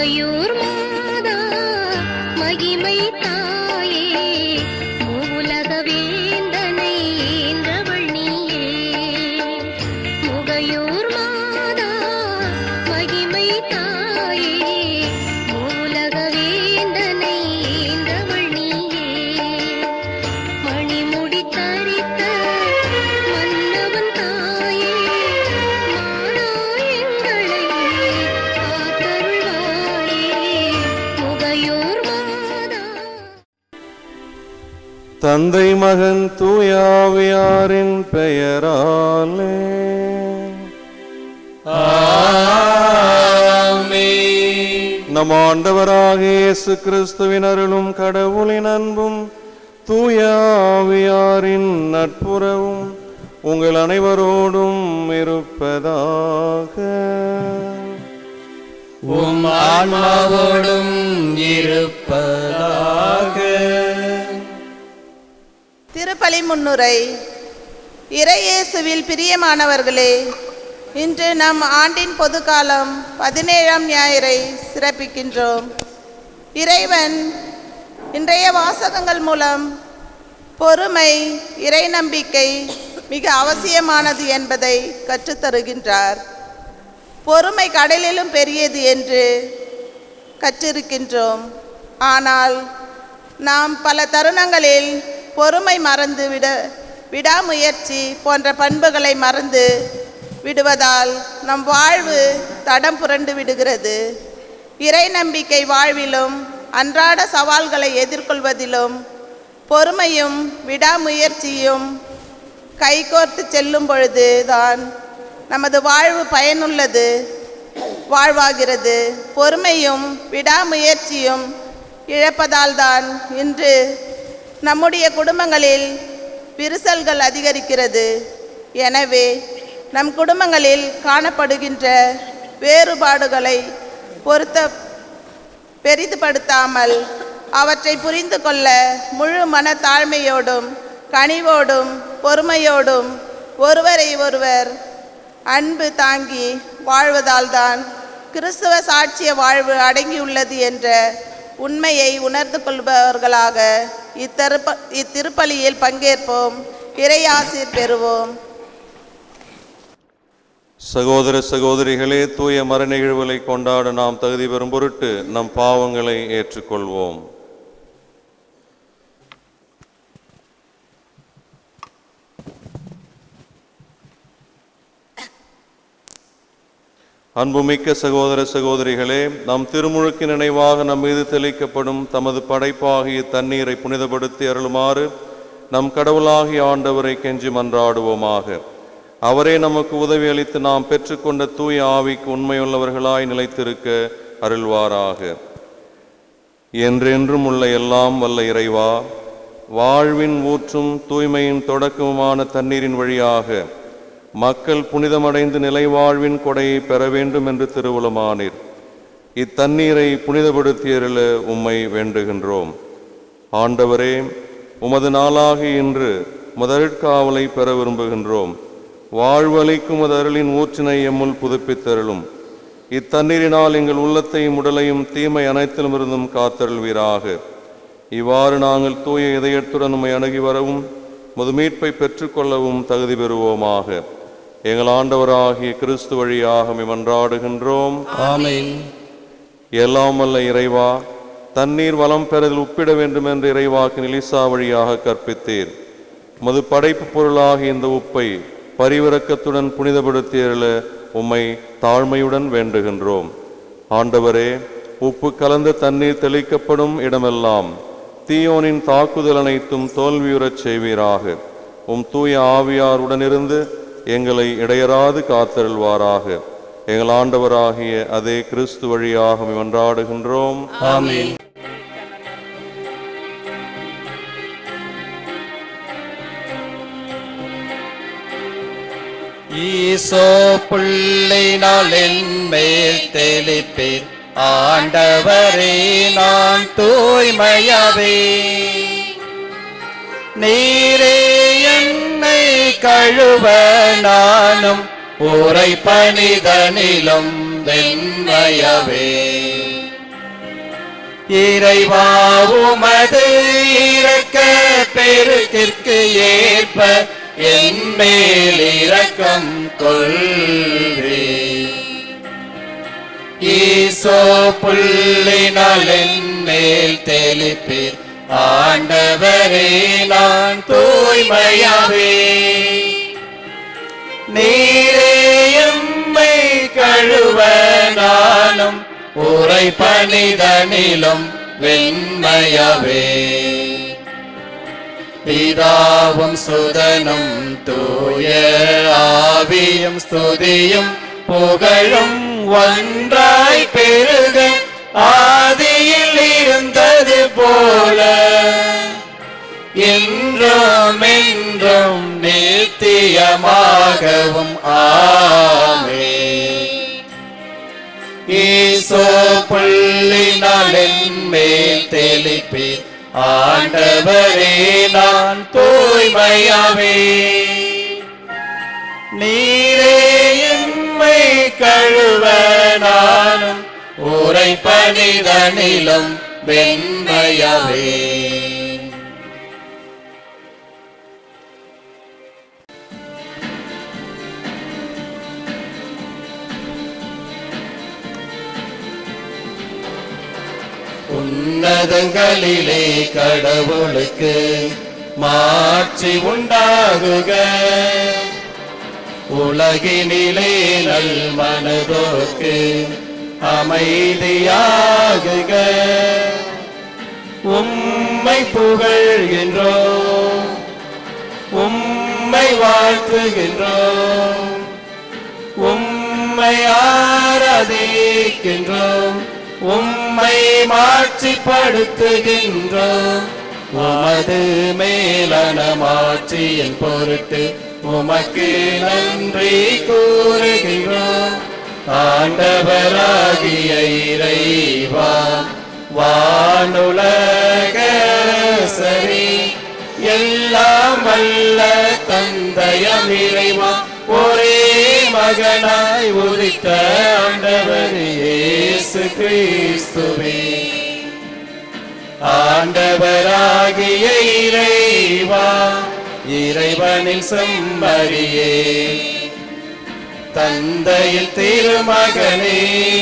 முகையூர் மாதா மகிமை தாயே உலக வேந்தனை ஈன்றவள் நீயே முகையூர் மாதா மகிமை தாயே உலக வேந்தனை ஈன்றவள் நீயே மணிமுடி தரித்த மன்னவன் தாயே மானாயங்களை காத்தருள்வாயே முகையூர் மாதா தந்தை மகன் தூயாவியாரின் பெயராலே நம் ஆண்டவராகிய இயேசு கிறிஸ்துவின் அருளும் கடவுளின் அன்பும் தூயாவியாரின் நட்புறவும் உங்கள் அனைவரோடும் இருப்பதாக உம் ஆன்மாவோடும் இருப்பதாக திருப்பலி முன்னுரை இறையேசுவில் பிரியமானவர்களே இன்று நம் ஆண்டின் பொதுக்காலம் பதினேழாம் ஞாயிறை சிறப்பிக்கின்றோம் இறைவன் இன்றைய வாசகங்கள் மூலம் பொறுமை இறை நம்பிக்கை மிக அவசியமானது என்பதை கற்றுத்தருகின்றார் பொறுமை கடலிலும் பெரியது என்று கற்றிருக்கின்றோம் ஆனால் நாம் பல தருணங்களில் பொறுமை மறந்து விட விடாமுயற்சி போன்ற பண்புகளை மறந்து விடுவதால் நம் வாழ்வு தடம் புரண்டு விடுகிறது இறை நம்பிக்கை வாழ்விலும் அன்றாட சவால்களை எதிர்கொள்வதிலும் பொறுமையும் விடாமுயற்சியும் கைகோர்த்து செல்லும் பொழுதுதான் நமது வாழ்வு பயனுள்ளது வாழ்வாகிறது பொறுமையும் விடாமுயற்சியும் இழப்பதால்தான் இன்று நம்முடைய குடும்பங்களில் விரிசல்கள் அதிகரிக்கிறது எனவே நம் குடும்பங்களில் காணப்படுகின்ற வேறுபாடுகளை பொருத்த பெரிதுபடுத்தாமல் அவற்றை புரிந்து கொள்ள முழு மன தாழ்மையோடும் கனிவோடும் பொறுமையோடும் ஒருவரை ஒருவர் அன்பு தாங்கி வாழ்வதால்தான் கிறிஸ்துவ சாட்சிய வாழ்வு அடங்கியுள்ளது என்ற உண்மையை உணர்ந்து கொள்பவர்களாக இத்தருப்ப இத்திருப்பலியில் பங்கேற்போம் இறையாசிர் பெறுவோம் சகோதர சகோதரிகளே தூய மர நிகழ்வுகளை கொண்டாட நாம் தகுதி பெறும் பொருட்டு நம் பாவங்களை ஏற்றுக்கொள்வோம் அன்புமிக்க சகோதர சகோதரிகளே நம் திருமுழுக்கு நினைவாக நம் மீது தெளிக்கப்படும் தமது படைப்பாகிய தண்ணீரை புனிதப்படுத்தி அருளுமாறு நம் கடவுளாகிய ஆண்டவரை கெஞ்சி மன்றாடுவோமாக அவரே நமக்கு உதவி அளித்து நாம் பெற்றுக்கொண்ட தூய ஆவிக்கு உண்மையுள்ளவர்களாய் நிலைத்திருக்க அருள்வாராக என்றென்றும் உள்ள எல்லாம் வல்ல இறைவா வாழ்வின் ஊற்றும் தூய்மையின் தொடக்கமுமான தண்ணீரின் வழியாக மக்கள் புனிதமடைந்து நிலைவாழ்வின் கொடையை பெற வேண்டும் என்று திருவுளமானீர் இத்தண்ணீரை புனிதப்படுத்தியருள உம்மை வேண்டுகின்றோம் ஆண்டவரே உமது நாளாகி இன்று முதற்காவலை பெற விரும்புகின்றோம் வாழ்வளிக்கும் உமது அருளின் ஊற்றினை எம்முள் புதுப்பித்தருளும் இத்தண்ணீரினால் எங்கள் உள்ளத்தையும் உடலையும் தீமை அனைத்திலுமிருந்தும் காத்தருள்வீராக இவ்வாறு நாங்கள் தூய இதயத்துடன் உம்மை அணுகி வரவும் முது மீட்பை பெற்றுக்கொள்ளவும் தகுதி பெறுவோமாக எங்கள் ஆண்டவராகிய கிறிஸ்து வழியாக மன்றாடுகின்றோம் ஆமென் எல்லாம் வல்ல இறைவா தண்ணீர் வளம் பெறுதல் உப்பிட வேண்டும் என்று இறைவாக்கு நிலிசா வழியாக கற்பித்தீர் மது படைப்பு பொருளாகிய இந்த உப்பை பரிவிரக்கத்துடன் புனிதப்படுத்தியருள உம்மை தாழ்மையுடன் வேண்டுகின்றோம் ஆண்டவரே உப்பு கலந்த தண்ணீர் தெளிக்கப்படும் இடமெல்லாம் தீயோனின் தாக்குதல் அனைத்தும் தோல்வியுறச் செய்வீராக உம் தூய ஆவியார் உடனிருந்து எங்களை இடையராது காத்தருள்வாராக எங்கள் ஆண்டவராகிய அதே கிறிஸ்து வழியாக மன்றாடுகின்றோம் ஆமென் ஈசோ புள்ளினால் என் மேல் தெளிப்பேன் ஆண்டவரே நான் தூய்மையவே நீரே என்னை கழுவ நானும் உரை பணிதனிலும் வெண்மையவே இறைவா உமது இரக்க பெருக்கிற்கு ஏற்ப என் மேல் இரக்கம் கொள்வே ஈசோ புள்ளினால் என் மேல் தெளிப்பீர் ஆண்டவரே நான் தூய்மையாவே நீரே எம்மை கழுவ நானும் உரை பணிதனிலும் வெண்மையவே பிதாவும் சுதனும் தூய ஆவியும் ஸ்துதியும் புகழும் ஒன்றாய் பெருக ஆதியில் இருந்தது போல என்றும் என்றும் நித்தியமாகவும் ஆமே ஈசோ புள்ளினால் என் மேல் தெளிப்பீர் ஆண்டவரே நான் தூய்மையாவே நீரே எம்மை கழுவ நானும் உரை பணிதனிலும் வெண்மையாவே உன்னதங்களிலே கடவுளுக்கு மாட்சி உண்டாகுக உலகினிலே நல் மனதோக்கு அமைதியாகுக உம்மை புகழ்கின்றோம் உம்மை வாழ்த்துகின்றோம் உம்மை ஆராதிக்கின்றோம் உம்மை மாட்சிப்படுத்துகின்றோம் உமது மேலான மாட்சியின் பொருட்டு உமக்கு நன்றி கூறுகின்றோம் ஆண்டவராகிய இறைவா வானுலக சரி எல்லாம் வல்ல தந்தையம் இறைவா ஒரே மகனாய் உதித்த ஆண்டவர் இயேசு கிறிஸ்துவே ஆண்டவராகிய இறைவா இறைவனின் செம்மறியே தந்தையில் திருமகனே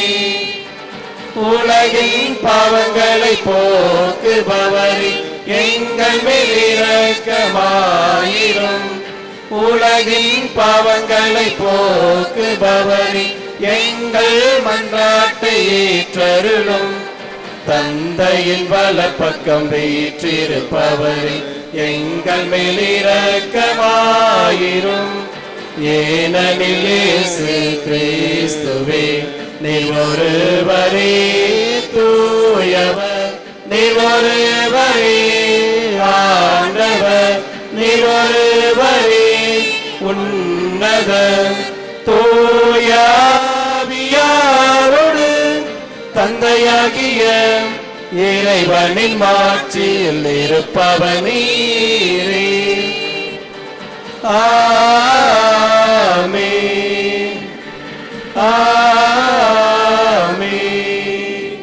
உலகின் பாவங்களை போக்குபவரி எங்கள் மேல் இரக்கமாயிரும் உலகின் பாவங்களை போக்குபவரி எங்கள் மன்றாட்டை ஏற்றருளும் தந்தையின் வலப்பக்கம் வீற்றிருப்பவரே எங்கள் மேல் இரக்கமாயிரும் ஏனெனில் இயேசு கிறிஸ்துவே நீர் ஒருவரே தூயவர் நீர் ஒருவரே ஆண்டவர் நீர் ஒருவரே உன்னத தூயாவியாரோடு தந்தையாகிய இறைவனின் மாட்சியில் இருப்பவனீரே ஆமென் ஆமென்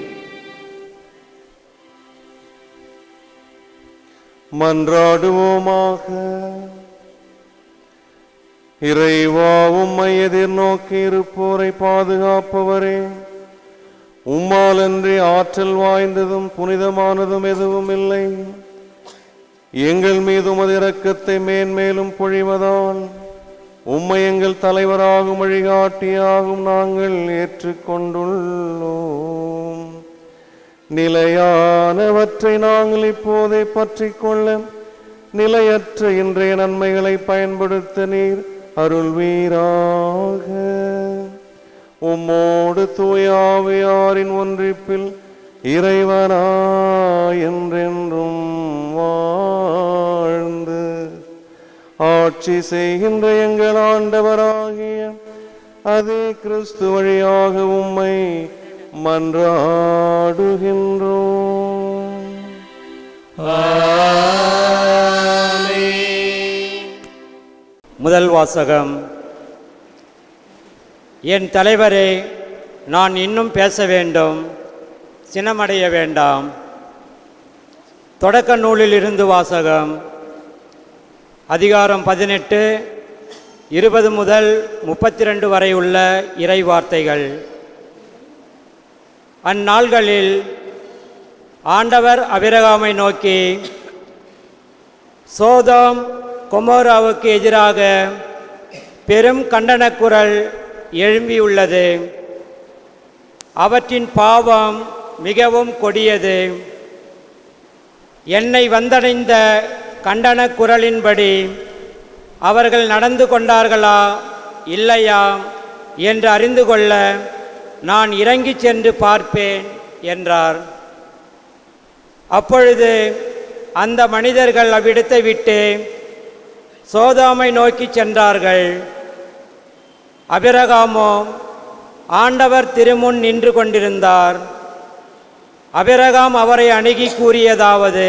மன்றாடுவோமாக இறைவா உம்மை எதிர்நோக்கி இருப்போரை பாதுகாப்பவரே உம்மாலன்றி ஆற்றல் வாய்ந்ததும் புனிதமானதும் எதுவும் இல்லை எங்கள் மீது உமது இரக்கத்தை மேன்மேலும் பொழிவதால் உம்மை எங்கள் தலைவராகும் வழிகாட்டியாகும் நாங்கள் ஏற்றுக்கொண்டுள்ளோம் நிலையானவற்றை நாங்கள் இப்போதே பற்றிக் கொள்ள நிலையற்ற இன்றைய நன்மைகளை பயன்படுத்த நீர் அருள்வீராக உம்மோடு தூயாவியாரின் ஒன்றிப்பில் இறைவனா என்றென்றும் வாழ்ந்து ஆட்சி செய்கின்ற எங்கள் ஆண்டவராகிய அதே கிறிஸ்து வழியாக உம்மை மன்றாடுகின்றோம் முதல் வாசகம் என் தலைவரே நான் இன்னும் பேச வேண்டும் சினமடைய வேண்டாம் தொடக்க நூலில் இருந்து வாசகம் அதிகாரம் பதினெட்டு இருபது முதல் முப்பத்தி ரெண்டு வரை உள்ள இறை வார்த்தைகள் அந்நாள்களில் ஆண்டவர் அபிரகாமை நோக்கி சோதோம் கொமோராவுக்கு எதிராக பெரும் கண்டனக் குரல் எழும்பியுள்ளது அவற்றின் பாவம் மிகவும் கொடியது என்னை வந்தடைந்த கண்டனக் குரலின்படி அவர்கள் நடந்து கொண்டார்களா இல்லையா என்று அறிந்து கொள்ள நான் இறங்கிச் சென்று பார்ப்பேன் என்றார் அப்பொழுது அந்த மனிதர்கள் அவ்விடத்தை விட்டு சோதாமை நோக்கி சென்றார்கள் அபிரகாமோ ஆண்டவர் திருமுன் நின்று கொண்டிருந்தார் அபிரகாம் அவரை அணுகி கூறியதாவது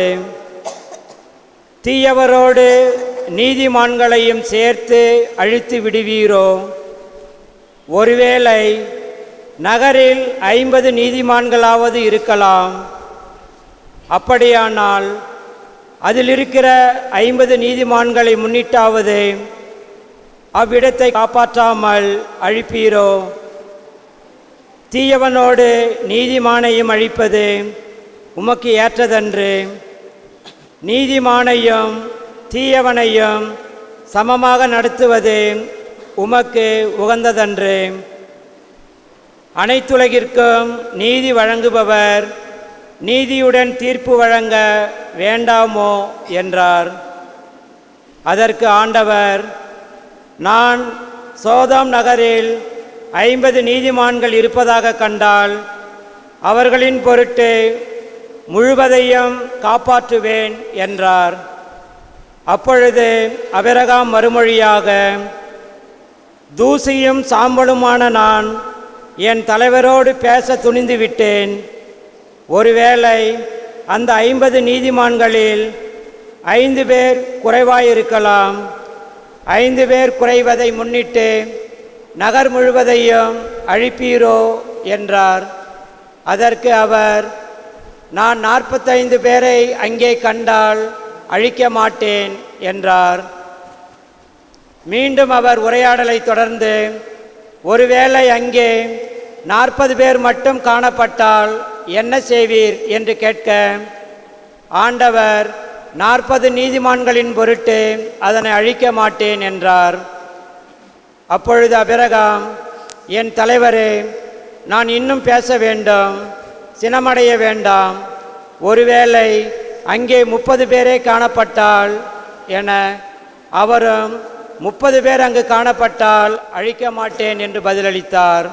தீயவரோடு நீதிமான்களையும் சேர்த்து அழித்து விடுவீரோ ஒருவேளை நகரில் ஐம்பது நீதிமான்களாவது இருக்கலாம் அப்படியானால் அதில் இருக்கிற ஐம்பது நீதிமான்களை முன்னிட்டாவது அவ்விடத்தை காப்பாற்றாமல் அழிப்பீரோ தீயவனோடு நீதிமானையும் அழிப்பது உமக்கு ஏற்றதன்று நீதிமானையும் தீயவனையும் சமமாக நடத்துவது உமக்கு உகந்ததன்று அனைத்துலகிற்கும் நீதி வழங்குபவர் நீதியுடன் தீர்ப்பு வழங்க வேண்டாமோ என்றார் அதற்கு ஆண்டவர் நான் சோதாம் நகரில் ஐம்பது நீதிமான்கள் இருப்பதாக கண்டால் அவர்களின் பொருட்டு முழுவதையும் காப்பாற்றுவேன் என்றார் அப்பொழுது அபிரகாம் மறுமொழியாக தூசியும் சாம்பலுமான நான் என் தலைவரோடு பேச துணிந்து விட்டேன் ஒருவேளை அந்த ஐம்பது நீதிமான்களில் ஐந்து பேர் குறைவாயிருக்கலாம் ஐந்து பேர் குறைவதை முன்னிட்டு நகர் முழுவதையும் அழிப்பீரோ என்றார் அதற்கு அவர் நான் நாற்பத்தைந்து பேரை அங்கே கண்டால் அழிக்க மாட்டேன் என்றார் மீண்டும் அவர் உரையாடலை தொடர்ந்து ஒருவேளை அங்கே நாற்பது பேர் மட்டும் காணப்பட்டால் என்ன செய்வீர் என்று கேட்க ஆண்டவர் நாற்பது நீதிமான்களின் பொருட்டு அதனை அழிக்க மாட்டேன் என்றார் அப்பொழுது அபிரகாம் என் தலைவரே நான் இன்னும் பேச வேண்டும் சினமடைய வேண்டாம் ஒருவேளை அங்கே முப்பது பேரே காணப்பட்டால் என அவரும் முப்பது பேர் அங்கு காணப்பட்டால் அழிக்க மாட்டேன் என்று பதிலளித்தார்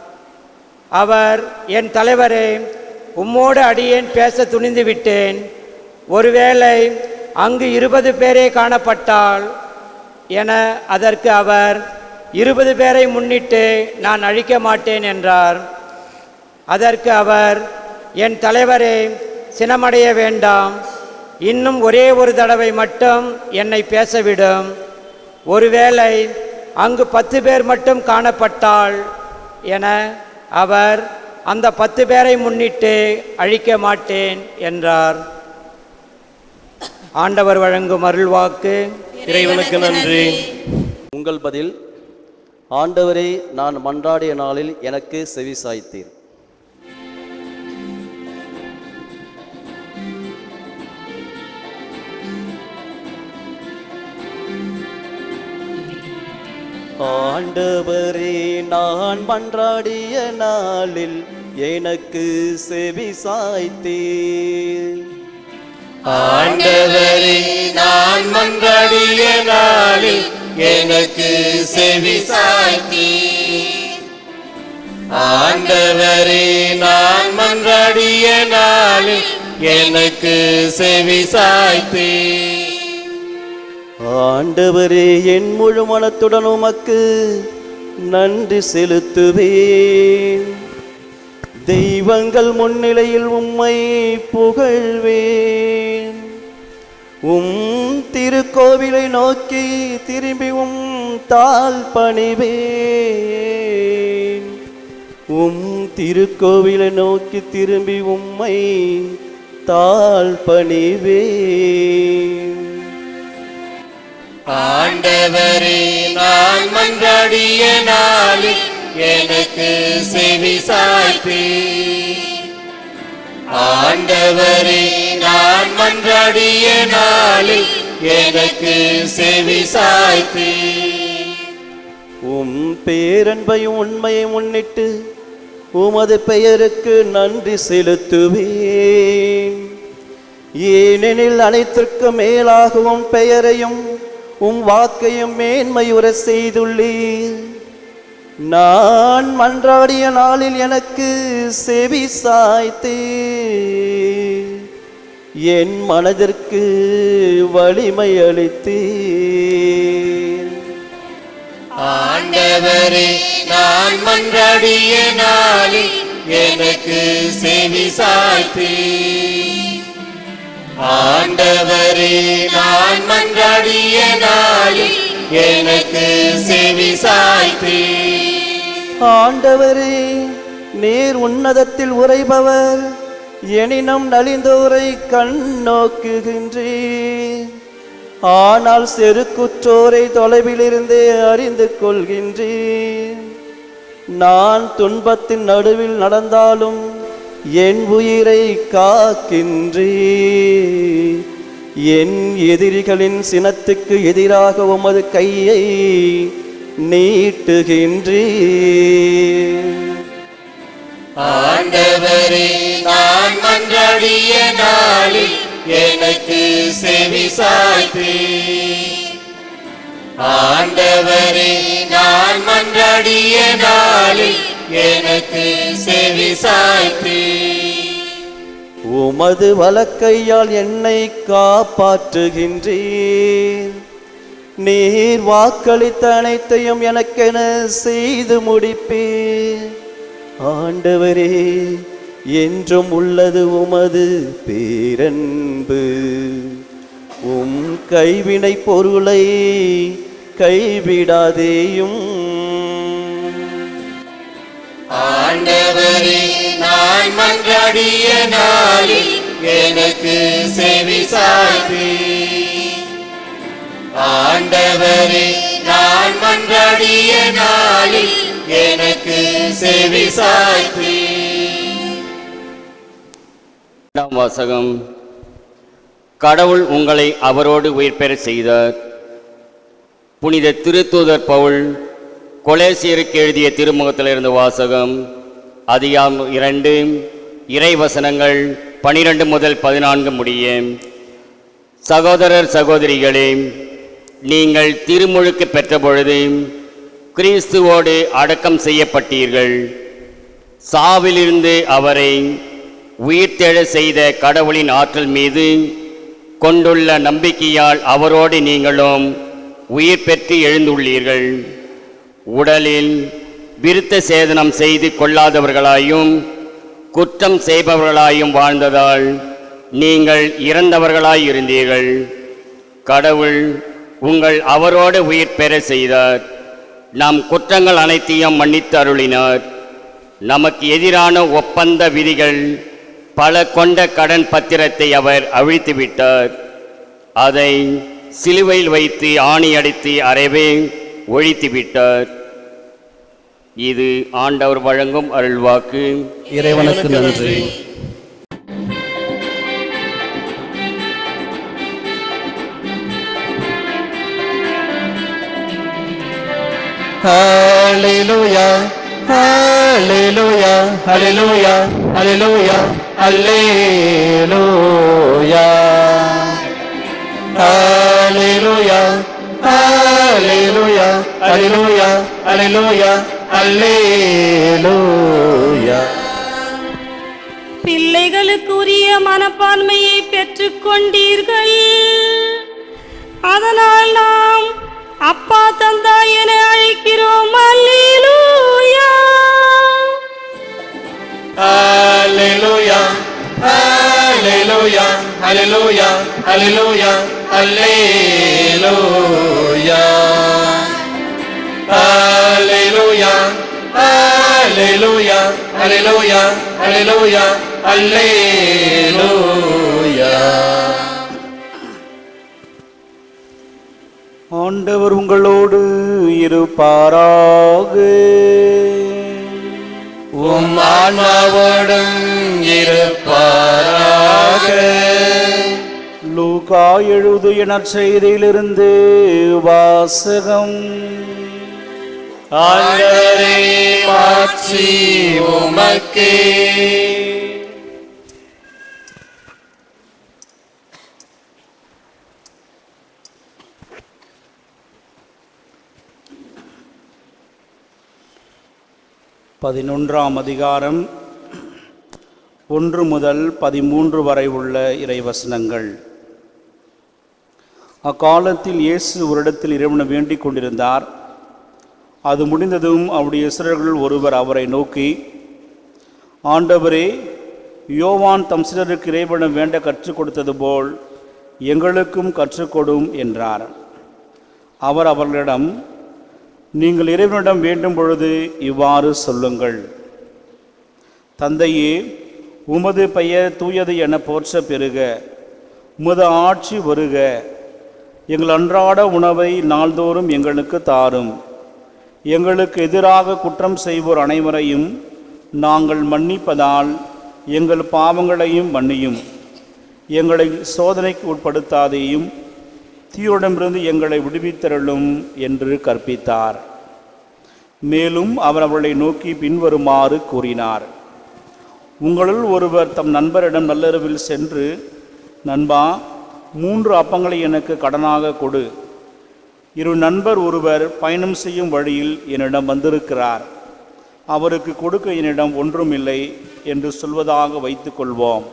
அவர் என் தலைவரே உம்மோடு அடியேன் பேச துணிந்து விட்டேன் ஒருவேளை அங்கு இருபது பேரே காணப்பட்டால் என அதற்கு அவர் இருபது பேரை முன்னிட்டு நான் அழிக்க மாட்டேன் என்றார் அதற்கு அவர் என் தலைவரே சினமடைய வேண்டாம் இன்னும் ஒரே ஒரு தடவை மட்டும் என்னை பேசவிடும் ஒருவேளை அங்கு பத்து பேர் மட்டும் காணப்பட்டால் என அவர் அந்த பத்து பேரை முன்னிட்டு அழிக்க மாட்டேன் என்றார் ஆண்டவர் வழங்கும் அருள்வாக்கு இறைவனுக்கு நன்றி உங்கள் பதில் ஆண்டவரே நான் மன்றாடிய நாளில் எனக்கு செவி சாய்த்தீர் ஆண்டவரே நான் மன்றாடிய நாளில் எனக்கு செவி சாய்த்தீர் ஆண்டவரே நான் மன்றாடிய நாளில் எனக்கு செவி சாய்த்தி ஆண்டவரே நான் மன்றாடிய நாளில் எனக்கு செவி சாய்த்தி ஆண்டவரே என் முழு மனத்துடன் உமக்கு நன்றி செலுத்துவேன் தெய்வங்கள் முன்னிலையில் உம்மை புகழ்வேன் உம் திருக்கோவிலை நோக்கி திரும்பி உம் தாழ் பணிவேன் உம் திருக்கோவிலை நோக்கி திரும்பி உம்மை தாழ் பணிவேன் ஆண்டவரே நான் மன்றாடிய நாளில் எனக்கு செவி சாய்த்து ஆண்டவரே நான் மன்றாடிய நாளில் எனக்கு செவி சாய்த்து உம் பேரன்பையும் உண்மையை முன்னிட்டு உமது பெயருக்கு நன்றி செலுத்துவேன் ஏனெனில் அனைத்திற்கும் மேலாகவும் பெயரையும் உம் வாக்கையும் மேன்மையுற செய்துள்ளீர் நான் மன்றாடிய நாளில் எனக்கு செவி சாய்த்தே என் மனதிற்கு வலிமை அளித்தேன் ஆண்டவரே நான் மன்றாடிய நாளில் எனக்கு செவி சாய்த்து ஆண்டவரே நான் மன்றாடிய நாளில் எனக்கு செவி சாய்த்து ஆண்டவரே நேர் உன்னதத்தில் உரைபவர் எனினும் நலிந்தோரை கண் நோக்குகின்றேன் ஆனால் செருக்குற்றோரை தொலைவிலிருந்தே அறிந்து கொள்கின்றேன் நான் துன்பத்தின் நடுவில் நடந்தாலும் என் உயிரை காக்கின்றேன் என் எதிரிகளின் சினத்துக்கு எதிராக உமது கையை நீட்டுகின்றேன் ஆண்டவரே நான் மன்றாடிய நாளில் எனக்கு செவி சாய்த்து ஆண்டவரே நான் மன்றாடிய நாளில் எனக்கு செவி சாய்த்து உமது வலக்கையால் என்னை காப்பாற்றுகின்றேன் நீர் வாக்களித்த அனைத்தையும் எனக்கென செய்து முடிப்பேன் ஆண்டவரே என்றும் உள்ளது உமது பேரன்பு உம் கைவினை பொருளை கைவிடாதேயும் ஆண்டவரே நான் மன்றாடிய நாளில் எனக்கு செவி சாய்த்து ஆண்டவரே நான் மன்றாடிய நாளில் எனக்கு செவி சாய்த்து இரண்டாம் வாசகம் கடவுள் உங்களை அவரோடு உயிர் பெற செய்தார் புனித திருத்தூதர் பவுல் கொலேசியருக்கு எழுதிய திருமுகத்திலிருந்து வாசகம் அதிகாம் இரண்டு இறைவசனங்கள் பனிரெண்டு முதல் பதினான்கு முடிய சகோதரர் சகோதரிகளே நீங்கள் திருமுழுக்கு பெற்ற பொழுது கிறிஸ்துவோடு அடக்கம் செய்யப்பட்டீர்கள் சாவிலிருந்து அவரை உயிர்த்தெழ செய்த கடவுளின் ஆற்றல் மீது கொண்டுள்ள நம்பிக்கையால் அவரோடு நீங்களும் உயிர் பெற்று எழுந்துள்ளீர்கள் உடலில் விருத்த சேதனம் செய்து கொள்ளாதவர்களாயும் குற்றம் செய்பவர்களாயும் வாழ்ந்ததால் நீங்கள் இறந்தவர்களாய் இருந்தீர்கள் கடவுள் உங்கள் அவரோடு உயிர் பெற செய்தார் நம் குற்றங்கள் அனைத்தையும் மன்னித்து அருளினார் நமக்கு எதிரான ஒப்பந்த விதிகள் பல கொண்ட கடன் பத்திரத்தை அவர் அழித்து விட்டார் அதை சிலுவையில் வைத்து ஆணி அடித்து அறவே ஒழித்து விட்டார் இது ஆண்டவர் வழங்கும் அருள்வாக்கு இறைவனுக்கு நன்றி Hallelujah, Hallelujah, Hallelujah, Hallelujah, Hallelujah. Hallelujah, Hallelujah, Hallelujah, Hallelujah, Hallelujah. பிள்ளைகளுக்குரிய மனப்பான்மையை பெற்றுக்கொண்டீர்கள் அதனால் நாம் அப்பா தந்தா என அழைக்கிறோம் அல்லேலூயா Hallelujah, Hallelujah, Hallelujah, Hallelujah, Hallelujah. Hallelujah, Hallelujah, Hallelujah, Hallelujah, Hallelujah. ஆண்டவர் உங்களோடு இருப்பாராக உம் ஆன்மாவோடும் இருப்பாராக லூகா எழுதிய நற்செய்தியிலிருந்து வாசகம் ஆண்டவரே மாட்சி உமக்கே பதினொன்றாம் அதிகாரம் ஒன்று முதல் பதிமூன்று வரை உள்ள இறைவசனங்கள் அக்காலத்தில் இயேசு ஒரு இடத்தில் இறைவனை வேண்டிக் கொண்டிருந்தார் அது முடிந்ததும் அவருடைய இஸ்ரர்கள் ஒருவர் அவரை நோக்கி ஆண்டவரே யோவான் தம் சிலருக்கு இறைவனம் வேண்ட கற்றுக் கொடுத்தது போல் எங்களுக்கும் கற்றுக்கொடும் என்றார் அவர் அவர்களிடம் நீங்கள் இறைவனிடம் வேண்டும் பொழுது இவ்வாறு சொல்லுங்கள் தந்தையே உமது பெயர் தூயது என போற்ற பெறுக உமது ஆட்சி வருக எங்கள் அன்றாட உணவை நாள்தோறும் எங்களுக்கு தாரும் எங்களுக்கு எதிராக குற்றம் செய்வோர் அனைவரையும் நாங்கள் மன்னிப்பதால் எங்கள் பாவங்களையும் மன்னியும் எங்களை சோதனைக்கு உட்படுத்தாதேயும் தீயோடமிருந்து எங்களை விடுவித்தருளும் என்று கற்பித்தார் மேலும் அவர் அவளை நோக்கி பின்வருமாறு கூறினார் உங்களுள் ஒருவர் தம் நண்பரிடம் நள்ளிரவில் சென்று நண்பா மூன்று அப்பங்களை எனக்கு கடனாக கொடு இரு நண்பர் ஒருவர் பயணம் செய்யும் வழியில் என்னிடம் வந்திருக்கிறார் அவருக்கு கொடுக்க என்னிடம் ஒன்றுமில்லை என்று சொல்வதாக வைத்துக்கொள்வோம்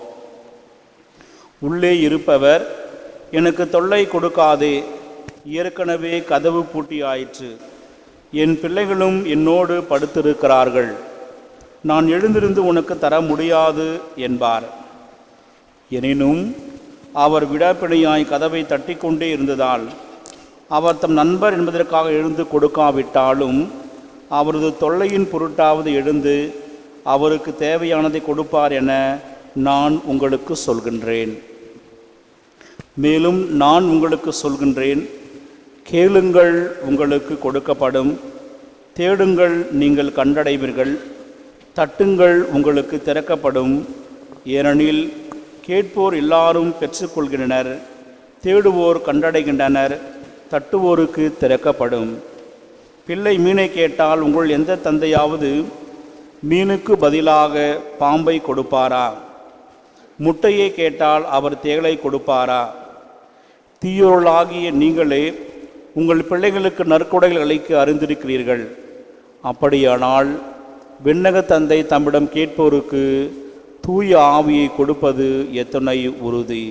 உள்ளே இருப்பவர் எனக்கு தொல்லை கொடுக்காதே ஏற்கனவே கதவு பூட்டியாயிற்று என் பிள்ளைகளும் என்னோடு படுத்திருக்கிறார்கள் நான் எழுந்திருந்து உனக்கு தர முடியாது என்பார் எனினும் அவர் விடாப்பிணையாய் கதவை தட்டிக்கொண்டே இருந்ததால் அவர் தம் நண்பர் என்பதற்காக எழுந்து கொடுக்காவிட்டாலும் அவரது தொல்லையின் பொருட்டாவது எழுந்து அவருக்கு தேவையானதை கொடுப்பார் என நான் உங்களுக்கு சொல்கின்றேன் மேலும் நான் உங்களுக்கு சொல்கின்றேன் கேளுங்கள் உங்களுக்கு கொடுக்கப்படும் தேடுங்கள் நீங்கள் கண்டடைவீர்கள் தட்டுங்கள் உங்களுக்கு திறக்கப்படும் ஏனெனில் கேட்போர் எல்லாரும் பெற்றுக்கொள்கின்றனர் தேடுவோர் கண்டடைகின்றனர் தட்டுவோருக்கு திறக்கப்படும் பிள்ளை மீனை கேட்டால் உங்கள் எந்த தந்தையாவது மீனுக்கு பதிலாக பாம்பை கொடுப்பாரா முட்டையை கேட்டால் அவர் தேளை கொடுப்பாரா தீயோர்களாகிய நீங்களே உங்கள் பிள்ளைகளுக்கு நற்கொடைகள் அளிக்க அறிந்திருக்கிறீர்கள் அப்படியானால் விண்ணக தந்தை தம்மிடம் கேட்போருக்கு தூய ஆவியை கொடுப்பது எத்தனை உறுதி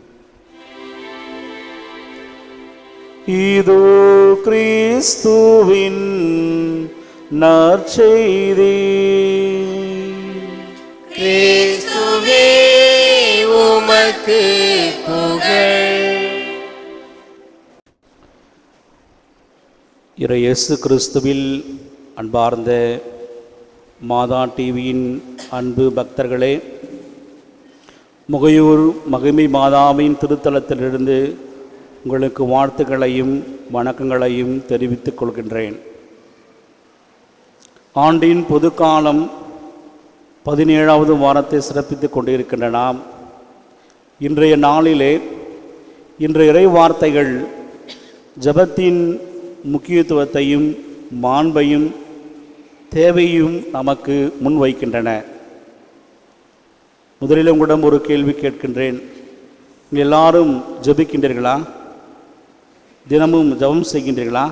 இது கிறிஸ்துவின் நற்செய்தி கிறிஸ்துவே உமக்கு புகழ் இறை இயேசு கிறிஸ்துவில் அன்பார்ந்த மாதா டிவியின் அன்பு பக்தர்களே முகையூர் மகிமை மாதாவின் திருத்தலத்திலிருந்து உங்களுக்கு வாழ்த்துக்களையும் வணக்கங்களையும் தெரிவித்துக் கொள்கின்றேன் ஆண்டின் பொதுக்காலம் பதினேழாவது வாரத்தை சிறப்பித்துக் கொண்டிருக்கின்ற நாம் இன்றைய நாளிலே இன்றைய இறை வார்த்தைகள் ஜபத்தின் முக்கியத்துவத்தையும் மாண்பையும் தேவையும் நமக்கு முன்வைக்கின்றன முதலில் உங்களிடம் ஒரு கேள்வி கேட்கின்றேன் நீங்கள் எல்லாரும் ஜெபிக்கின்றீர்களா தினமும் ஜெபம் செய்கின்றீர்களா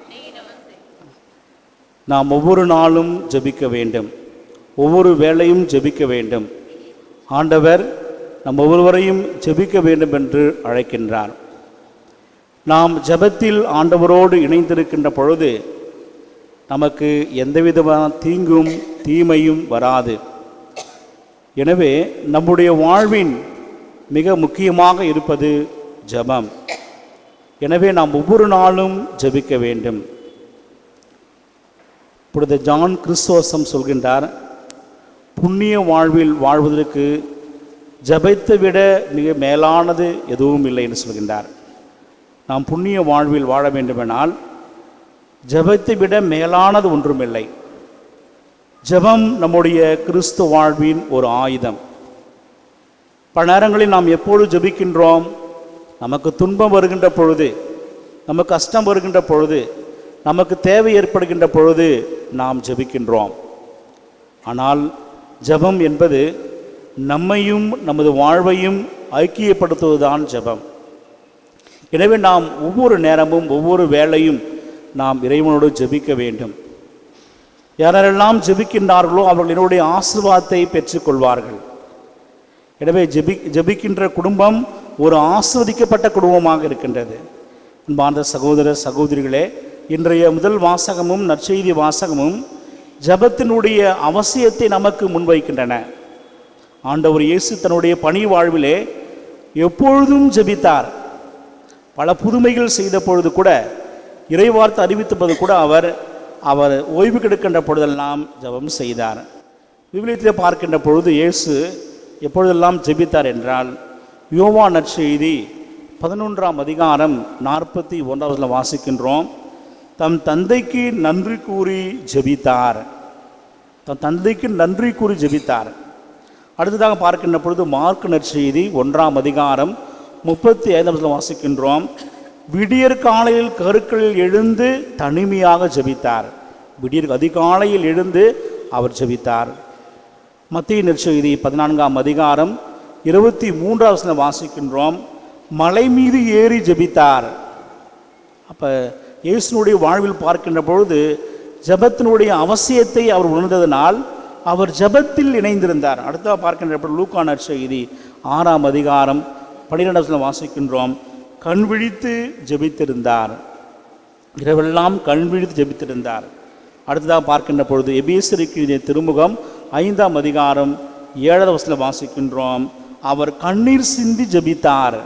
நாம் ஒவ்வொரு நாளும் ஜெபிக்க வேண்டும் ஒவ்வொரு வேளையும் ஜெபிக்க வேண்டும் ஆண்டவர் நம் ஒவ்வொருவரையும் ஜெபிக்க வேண்டும் என்று அழைக்கின்றார் நாம் ஜெபத்தில் ஆண்டவரோடு இணைந்திருக்கின்ற பொழுது நமக்கு எந்தவிதமான தீங்கும் தீமையும் வராது எனவே நம்முடைய வாழ்வின் மிக முக்கியமாக இருப்பது ஜெபம் எனவே நாம் ஒவ்வொரு நாளும் ஜெபிக்க வேண்டும் இப்பொழுது ஜான் கிறிஸ்தோசம் சொல்கின்றார் புண்ணிய வாழ்வில் வாழ்வதற்கு ஜெபத்தை விட மிக மேலானது எதுவும் இல்லை என்று சொல்கின்றார் நாம் புண்ணிய வாழ்வில் வாழ வேண்டுமெனால் ஜெபத்தை விட மேலானது ஒன்றுமில்லை ஜெபம் நம்முடைய கிறிஸ்து வாழ்வின் ஒரு ஆயுதம் பல நேரங்களில் நாம் எப்பொழுது ஜெபிக்கின்றோம் நமக்கு துன்பம் வருகின்ற பொழுது நமக்கு கஷ்டம் வருகின்ற பொழுது நமக்கு தேவை ஏற்படுகின்ற பொழுது நாம் ஜெபிக்கின்றோம் ஆனால் ஜெபம் என்பது நம்மையும் நமது வாழ்வையும் ஐக்கியப்படுத்துவதுதான் ஜெபம் எனவே நாம் ஒவ்வொரு நேரமும் ஒவ்வொரு வேளையும் நாம் இறைவனோடு ஜெபிக்க வேண்டும் யாரெல்லாம் ஜெபிக்கின்றார்களோ அவர்களினுடைய ஆசீர்வாதத்தை பெற்றுக்கொள்வார்கள் எனவே ஜெபி ஜெபிக்கின்ற குடும்பம் ஒரு ஆஸ்வதிக்கப்பட்ட குடும்பமாக இருக்கின்றது அன்பார்ந்த சகோதர சகோதரிகளே இன்றைய முதல் வாசகமும் நற்செய்தி வாசகமும் ஜெபத்தினுடைய அவசியத்தை நமக்கு முன்வைக்கின்றன ஆண்டவர் இயேசு தன்னுடைய பணி வாழ்விலே எப்பொழுதும் ஜெபித்தார் பல புதுமைகள் செய்த பொழுது கூட இறைவார்த்தை அறிவித்த போது கூட அவர் அவர் ஓய்வு கெடுக்கின்ற பொழுதெல்லாம் ஜெபம் செய்தார் விவிலியத்திலே பார்க்கின்ற பொழுது இயேசு எப்பொழுதெல்லாம் ஜெபித்தார் என்றால் யோவா நற்செய்தி பதினொன்றாம் அதிகாரம் நாற்பத்தி ஒன்றாவதுல வாசிக்கின்றோம் தம் தந்தைக்கு நன்றி கூறி ஜெபித்தார் தம் தந்தைக்கு நன்றி கூறி ஜெபித்தார் அடுத்ததாக பார்க்கின்ற பொழுது மார்க் நற்செய்தி ஒன்றாம் அதிகாரம் முப்பத்தி ஐந்தாம் வாசிக்கின்றோம் விடியற் காலையில் கருக்களில் எழுந்து தனிமையாக ஜெபித்தார் விடியற் அதிகாலையில் எழுந்து அவர் ஜெபித்தார் மத்திய நற்செய்தி பதினான்காம் அதிகாரம் இருபத்தி மூன்றாம் வசனம் வாசிக்கின்றோம் மலை மீது ஏறி ஜெபித்தார் அப்போ இயேசுனுடைய வாழ்வில் பார்க்கின்ற பொழுது ஜெபத்தினுடைய அவசியத்தை அவர் உணர்ந்ததனால் அவர் ஜெபத்தில் இணைந்திருந்தார் அடுத்ததாக பார்க்கின்ற பொழுது லூக்கா நற்செய்தி ஆறாம் அதிகாரம் பன்னிரெண்டாம் வசனம் வாசிக்கின்றோம் கண் விழித்து ஜெபித்திருந்தார் இரவெல்லாம் கண் விழித்து ஜெபித்திருந்தார் அடுத்ததாக பார்க்கின்ற பொழுது எபேசருக்கு எழுதிய திருமுகம் ஐந்தாம் அதிகாரம் ஏழாவது வசனம் வாசிக்கின்றோம் அவர் கண்ணீர் சிந்தி ஜெபித்தார்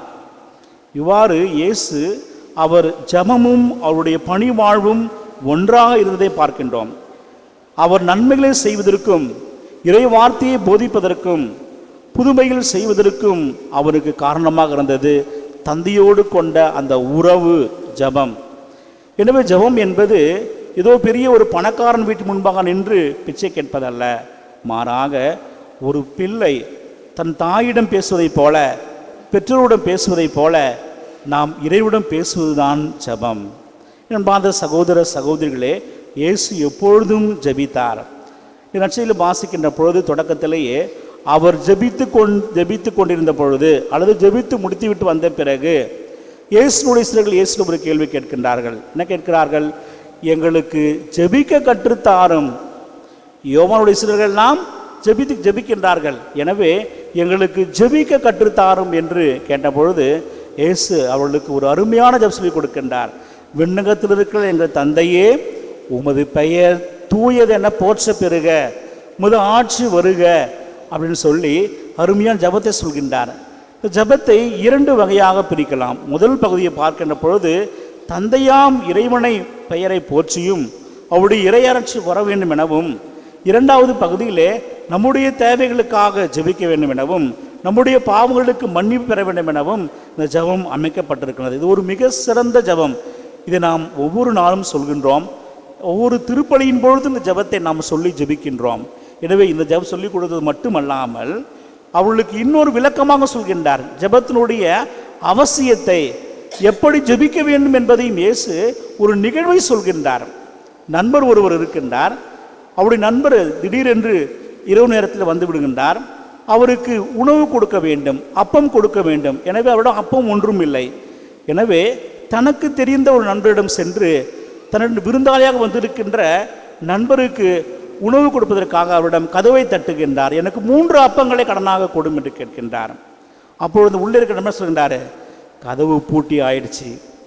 இவ்வாறு இயேசு அவர் ஜெபமும் அவருடைய பணி வாழ்வும் ஒன்றாக இருந்ததை பார்க்கின்றோம் அவர் நன்மைகளை செய்வதற்கும் இறை வார்த்தையை போதிப்பதற்கும் புதுமைகள் செய்வதற்கும் அவருக்கு காரணமாக இருந்தது தந்தையோடு கொண்ட அந்த உறவு ஜெபம் எனவே ஜெபம் என்பது ஏதோ பெரிய ஒரு பணக்காரன் வீட்டு முன்பாக நின்று பிச்சை கேட்பதல்ல மாறாக ஒரு பிள்ளை தன் தாயிடம் பேசுவதைப் போல பெற்றோரிடம் பேசுவதைப் போல நாம் இறைவிடம் பேசுவதுதான் ஜெபம் என்பாத சகோதர சகோதரிகளே இயேசு எப்பொழுதும் ஜெபித்தார் நற்செய்தியில் வாசிக்கின்ற பொழுது தொடக்கத்திலேயே அவர் ஜெபித்து கொண் ஜெபித்து கொண்டிருந்த பொழுது அல்லது ஜெபித்து முடித்துவிட்டு வந்த பிறகு இயேசுனுடைய சிலர்கள் இயேசு ஒரு கேள்வி கேட்கின்றார்கள் என்ன கேட்கிறார்கள் எங்களுக்கு ஜெபிக்க கற்றுத்தாரும் யோவானுடைய சிலர்கள் எல்லாம் ஜெபித்து ஜெபிக்கின்றார்கள் எனவே எங்களுக்கு ஜெபிக்க கற்றுத்தாரும் என்று கேட்டபொழுது இயேசு அவர்களுக்கு ஒரு அருமையான ஜெபம் சொல்லிக் கொடுக்கின்றார் விண்ணகத்தில் இருக்கிற எங்கள் தந்தையே உமது பெயர் தூயது என போற்ற பெறுக உமது ஆட்சி வருக அப்படின்னு சொல்லி அருமையான ஜெபத்தை சொல்கின்றார் இந்த ஜெபத்தை இரண்டு வகையாக பிரிக்கலாம் முதல் பகுதியை பார்க்கின்ற பொழுது தந்தையாம் இறைவனை பெயரை போற்றியும் அவருடைய இறையரட்சி வர வேண்டும் எனவும் இரண்டாவது பகுதியிலே நம்முடைய தேவைகளுக்காக ஜெபிக்க வேண்டும் எனவும் நம்முடைய பாவங்களுக்கு மன்னிப்பு பெற வேண்டும் எனவும் இந்த ஜெபம் அமைக்கப்பட்டிருக்கிறது இது ஒரு மிக சிறந்த ஜெபம் இதை நாம் ஒவ்வொரு நாளும் சொல்கின்றோம் ஒவ்வொரு திருப்பலியின் பொழுது இந்த ஜெபத்தை நாம் சொல்லி ஜெபிக்கின்றோம் எனவே இந்த ஜெபம் சொல்லிக் கொடுத்தது மட்டுமல்லாமல் அவர்களுக்கு இன்னொரு விளக்கமாக சொல்கின்றார் ஜெபத்தினுடைய அவசியத்தை எப்படி ஜெபிக்க வேண்டும் என்பதையும் இயேசு ஒரு நிகழ்வை சொல்கின்றார் நண்பர் ஒருவர் இருக்கின்றார் அவருடைய நண்பர் திடீரென்று இரவு நேரத்தில் வந்து விடுகின்றார் அவருக்கு உணவு கொடுக்க வேண்டும் அப்பம் கொடுக்க வேண்டும் எனவே அவரிடம் அப்பம் ஒன்றும் இல்லை எனவே தனக்கு தெரிந்த ஒரு நண்பரிடம் சென்று தன்னுடைய விருந்தாளியாக வந்திருக்கின்ற நண்பருக்கு உணவு கொடுப்பதற்காக அவரிடம் கதவை தட்டுகின்றார் எனக்கு மூன்று அப்பங்களை கடனாக கொடும் என்று கேட்கின்றார் அப்பொழுது உள்ளே இருக்கிற நண்பர் சொல்கின்றார் கதவு பூட்டி ஆயிடுச்சு